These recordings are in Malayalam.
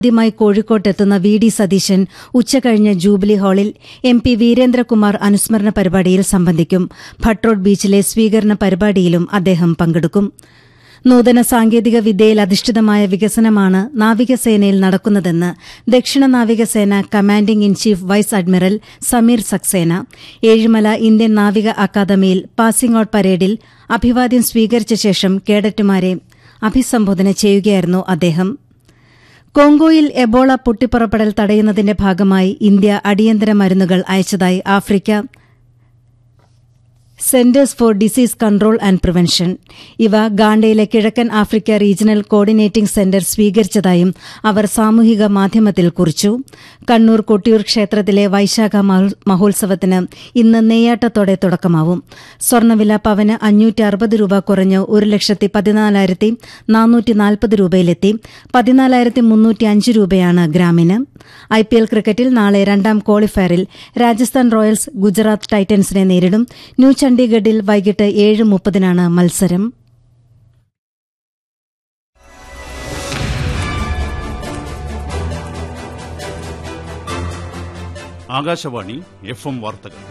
ആദ്യമായി കോഴിക്കോട്ടെത്തുന്ന വി ഡി സതീശൻ ഉച്ചകഴിഞ്ഞ് ജൂബിലി ഹാളിൽ എം പി വീരേന്ദ്രകുമാർ അനുസ്മരണ പരിപാടിയിൽ സംബന്ധിക്കും ഭട്രോഡ് ബീച്ചിലെ സ്വീകരണ പരിപാടിയിലും അദ്ദേഹം പങ്കെടുക്കും നൂതന സാങ്കേതിക വിദ്യയിൽ അധിഷ്ഠിതമായ വികസനമാണ് നാവികസേനയിൽ നടക്കുന്നതെന്ന് ദക്ഷിണ നാവികസേന commanding in chief vice admiral Sameer Saxena Ezhimala Indian നാവിക അക്കാദമിയിൽ പാസിംഗ് ഔട്ട് പരേഡിൽ അഭിവാദ്യം സ്വീകരിച്ച ശേഷം കേഡറ്റുമാരെ അഭിസംബോധന ചെയ്യുകയായിരുന്നു അദ്ദേഹം കോങ്കോയിൽ എബോള പൊട്ടിപ്പുറപ്പെടൽ തടയുന്നതിന്റെ ഭാഗമായി ഇന്ത്യ അടിയന്തര മരുന്നുകൾ അയച്ചതായി Africa centres for disease control and prevention ഇവ ഗാണ്ടയിലെ കിഴക്കൻ ആഫ്രിക്ക റീജിയണൽ കോർഡിനേറ്റിംഗ് സെന്റർ സ്വീകരിച്ചതായും അവർ സാമൂഹിക മാധ്യമത്തിൽ കുറിച്ചു കണ്ണൂർ കൊട്ടിയൂർ ക്ഷേത്രത്തിലെ വൈശാഖ മഹോ- മഹോത്സവത്തിന് ഇന്ന് നെയ്യാട്ടത്തോടെ തുടക്കമാവും സ്വർണ്ണവില പവന് അഞ്ഞൂറ്റി അറുപത് രൂപ കുറഞ്ഞ് ഒരു ലക്ഷത്തി പതിനാലായിരത്തി നാനൂറ്റി നാൽപ്പത് രൂപയിലെത്തി പതിനാലായിരത്തി മുന്നൂറ്റി അഞ്ച് രൂപയാണ് ഗ്രാമിന് ഐ പി എൽ ക്രിക്കറ്റിൽ നാളെ രണ്ടാം ക്വാളിഫയറിൽ രാജസ്ഥാൻ റോയൽസ് ഗുജറാത്ത് ടൈറ്റൻസിനെ നേരിടും ന്യൂ ചണ്ഡീഗഡിൽ വൈകിട്ട് ഏഴ് മുപ്പതിനാണ് മത്സരം ആകാശവാണി എഫ് എം വാർത്തകൾ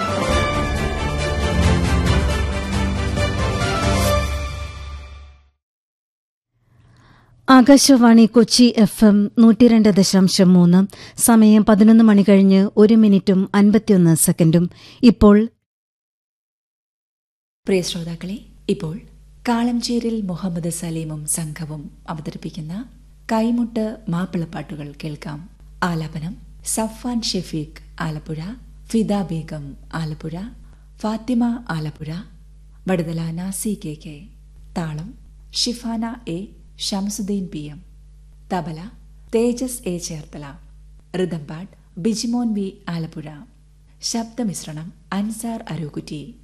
ആകാശവാണി കൊച്ചി എഫ് എം നൂറ്റിരണ്ട് ദശാംശം മൂന്ന് സമയം പതിനൊന്ന് മണി കഴിഞ്ഞ് ഒരു മിനിറ്റും അൻപത്തിയൊന്ന് സെക്കൻഡും ഇപ്പോൾ പ്രിയ ശ്രോതാക്കളെ ഇപ്പോൾ കാളംചേരിൽ മുഹമ്മദ് സലീമും സംഘവും അവതരിപ്പിക്കുന്ന കൈമുട്ട് മാപ്പിളപ്പാട്ടുകൾ കേൾക്കാം ആലാപനം സഫാൻ ഷെഫീഖ് ആലപ്പുഴ ഫിദ ബേഗം ആലപ്പുഴ ഫാത്തിമ ആലപ്പുഴ വടുതല നാസി കെ കെ താളം Shifana A Shamsudheen P M tabla Tejas A Cherthala rhythm pad Bijimon V Alappuzha ശബ്ദമിശ്രണം അൻസാർ അരൂകുറ്റി